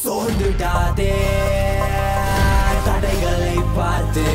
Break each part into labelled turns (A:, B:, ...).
A: சோர்ந்துடாதே தடைகளை பார்த்து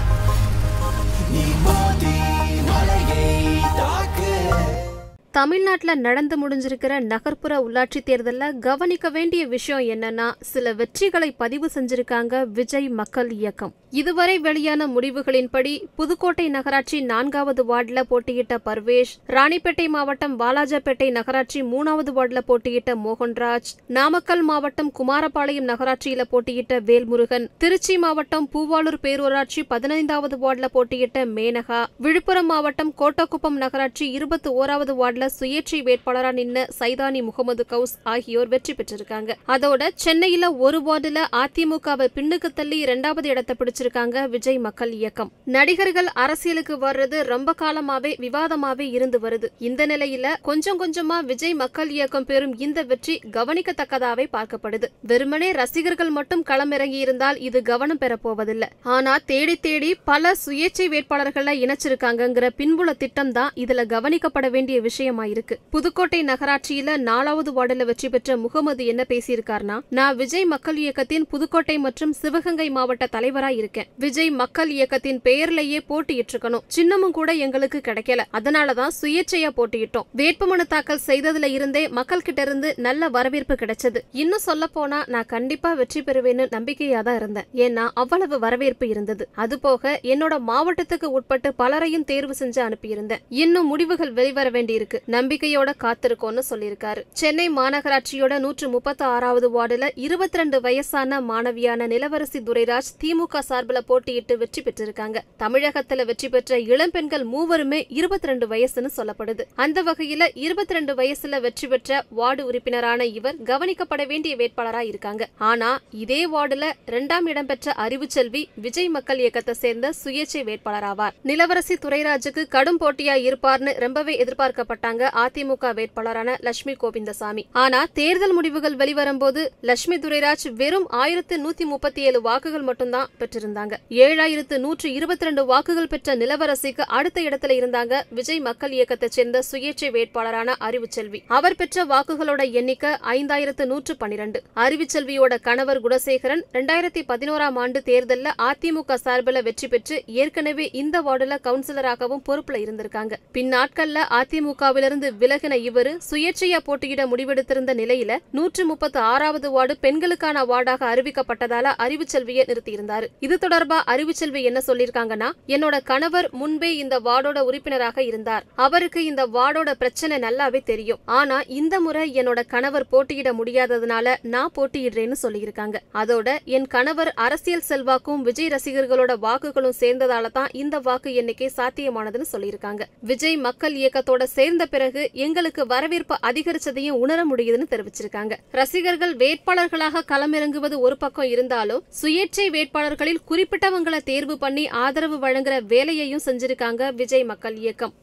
A: நீ மோதி மலையை தாக்கு
B: தமிழ்நாட்டில் நடந்து முடிஞ்சிருக்கிற நகர்ப்புற உள்ளாட்சி தேர்தலில் கவனிக்க வேண்டிய விஷயம் என்னன்னா சில வெற்றிகளை பதிவு செஞ்சிருக்காங்க விஜய் மக்கள் இயக்கம் இதுவரை வெளியான முடிவுகளின்படி புதுக்கோட்டை நகராட்சி நான்காவது வார்டில் போட்டியிட்ட பர்வேஷ் ராணிப்பேட்டை மாவட்டம் வாலாஜாப்பேட்டை நகராட்சி மூணாவது வார்டில் போட்டியிட்ட மோகன்ராஜ் நாமக்கல் மாவட்டம் குமாரபாளையம் நகராட்சியில போட்டியிட்ட வேல்முருகன் திருச்சி மாவட்டம் பூவாளூர் பேரூராட்சி பதினைந்தாவது வார்டில் போட்டியிட்ட மேனகா விழுப்புரம் மாவட்டம் கோட்டக்குப்பம் நகராட்சி இருபத்தி ஓராவது வார்டில் சுயேட்சை வேட்பாளரா நின்ன சைதானி முகமது கவுஸ் ஆகியோர் வெற்றி பெற்றிருக்காங்க அதோட சென்னையில ஒரு வார்டுல அதிமுகவை பின்னுக்கு தள்ளி இரண்டாவது இடத்தை பிடிச்சிருக்காங்க விஜய் மக்கள் இயக்கம் நடிகர்கள் அரசியலுக்கு வர்றது ரொம்ப காலமாவே விவாதமாவே இருந்து வருது இந்த நிலையில கொஞ்சம் கொஞ்சமா விஜய் மக்கள் இயக்கம் பெறும் இந்த வெற்றி கவனிக்கத்தக்கதாவே பார்க்கப்படுது வெறுமனே ரசிகர்கள் மட்டும் களமிறங்கி இருந்தால் இது கவனம் பெறப் போவதில்லை ஆனா தேடி தேடி பல சுயேட்சை வேட்பாளர்களை இணைச்சிருக்காங்கங்கிற பின்புல திட்டம் தான் இதுல கவனிக்கப்பட வேண்டிய விஷயமா இருக்கு புதுக்கோட்டை நகராட்சியில நாலாவது வார்டுல வெற்றி பெற்ற முகமது என்ன பேசியிருக்காருன்னா நான் விஜய் மக்கள் இயக்கத்தின் புதுக்கோட்டை மற்றும் சிவகங்கை மாவட்ட தலைவரா இருக்கேன் விஜய் மக்கள் இயக்கத்தின் பெயர்லயே போட்டியிட்டிருக்கணும் சின்னமும் கூட எங்களுக்கு கிடைக்கல அதனாலதான் சுயேட்சையா போட்டியிட்டோம் வேட்புமனு தாக்கல் செய்ததுல இருந்தே மக்கள் கிட்ட இருந்து நல்ல வரவேற்பு கிடைச்சது இன்னும் சொல்ல போனா நான் கண்டிப்பா வெற்றி பெறுவேன்னு நம்பிக்கையா தான் இருந்தேன் ஏன்னா அவ்வளவு வரவேற்பு இருந்தது அது போக என்னோட மாவட்டத்துக்கு உட்பட்டு பலரையும் தேர்வு செஞ்சு அனுப்பியிருந்தேன் இன்னும் முடிவுகள் வெளிவர வேண்டியிருக்கு நம்பிக்கையோட காத்திருக்கோம்னு சொல்லியிருக்காரு சென்னை மாநகராட்சியோட நூற்று முப்பத்தி ஆறாவது வார்டுல இருபத்தி ரெண்டு வயசான மாணவியான நிலவரசி துரைராஜ் திமுக சார்பில் போட்டியிட்டு வெற்றி பெற்றிருக்காங்க தமிழகத்துல வெற்றி பெற்ற இளம்பெண்கள் மூவருமே இருபத்தி ரெண்டு வயசுன்னு சொல்லப்படுது அந்த வகையில இருபத்தி ரெண்டு வயசுல வெற்றி பெற்ற வார்டு உறுப்பினரான இவர் கவனிக்கப்பட வேண்டிய வேட்பாளரா இருக்காங்க ஆனா இதே வார்டுல இரண்டாம் இடம் பெற்ற அறிவுச்செல்வி விஜய் மக்கள் இயக்கத்தை சேர்ந்த சுயேட்சை வேட்பாளராவார் நிலவரசி துரைராஜுக்கு கடும் போட்டியா இருப்பார்னு ரொம்பவே எதிர்பார்க்கப்பட்டாங்க அதிமுக வேட்பாளரான லட்சுமி கோவிந்தசாமி ஆனா தேர்தல் முடிவுகள் வெளிவரும்போது லட்சுமி துரைராஜ் வெறும் ஆயிரத்து நூத்தி முப்பத்தி ஏழு வாக்குகள் மட்டும்தான் பெற்றிருந்தாங்க ஏழாயிரத்து நூற்று இருபத்தி ரெண்டு வாக்குகள் பெற்ற நிலவரசிக்கு அடுத்த இடத்துல இருந்தாங்க விஜய் மக்கள் இயக்கத்தை சேர்ந்த சுயேட்சை வேட்பாளரான அறிவுச்செல்வி அவர் பெற்ற வாக்குகளோட எண்ணிக்கை ஐந்தாயிரத்து நூற்று பன்னிரண்டு அறிவுச்செல்வியோட கணவர் குணசேகரன் ரெண்டாயிரத்தி பதினோராம் ஆண்டு தேர்தல்ல அதிமுக சார்பில் வெற்றி பெற்று ஏற்கனவே இந்த வார்டுல கவுன்சிலராகவும் பொறுப்புல இருந்திருக்காங்க பின்னாட்கள்ல அதிமுகவிலிருந்து விலகின இவரு சுயேட்சையா போட்டியிட முடிவெடுத்திருந்த நிலையில நூற்று முப்பத்து ஆறாவது வார்டு பெண்களுக்கான வார்டாக அறிவிக்கப்பட்டதால அறிவுச்செல்வியை நிறுத்தியிருந்தாரு இது தொடர்பா அறிவுச்செல்வி என்ன சொல்லியிருக்காங்கன்னா என்னோட கணவர் முன்பே இந்த வார்டோட உறுப்பினராக இருந்தார் அவருக்கு இந்த வார்டோட பிரச்சனை நல்லாவே தெரியும் ஆனா இந்த முறை என்னோட கணவர் போட்டியிட முடியாததுனால நான் போட்டியிடுறேன்னு சொல்லியிருக்காங்க அதோட என் கணவர் அரசியல் செல்வாக்கும் விஜய் ரசிகர்களோட வாக்குகளும் சேர்ந்ததால தான் இந்த வாக்கு எண்ணிக்கை சாத்தியமானதுன்னு சொல்லியிருக்காங்க விஜய் மக்கள் இயக்கத்தோட சேர்ந்த பிறகு எங்களுக்கு வரவேற்பு அதிகரிச்சதையும் உணர முடியுதுன்னு தெரிவிச்சிருக்காங்க ரசிகர்கள் வேட்பாளர்களாக களமிறங்குவது ஒரு பக்கம் இருந்தாலும் சுயேட்சை வேட்பாளர்களில் குறிப்பிட்டவங்களை தேர்வு பண்ணி ஆதரவு வழங்குற வேலையையும் செஞ்சிருக்காங்க விஜய் மக்கள் இயக்கம்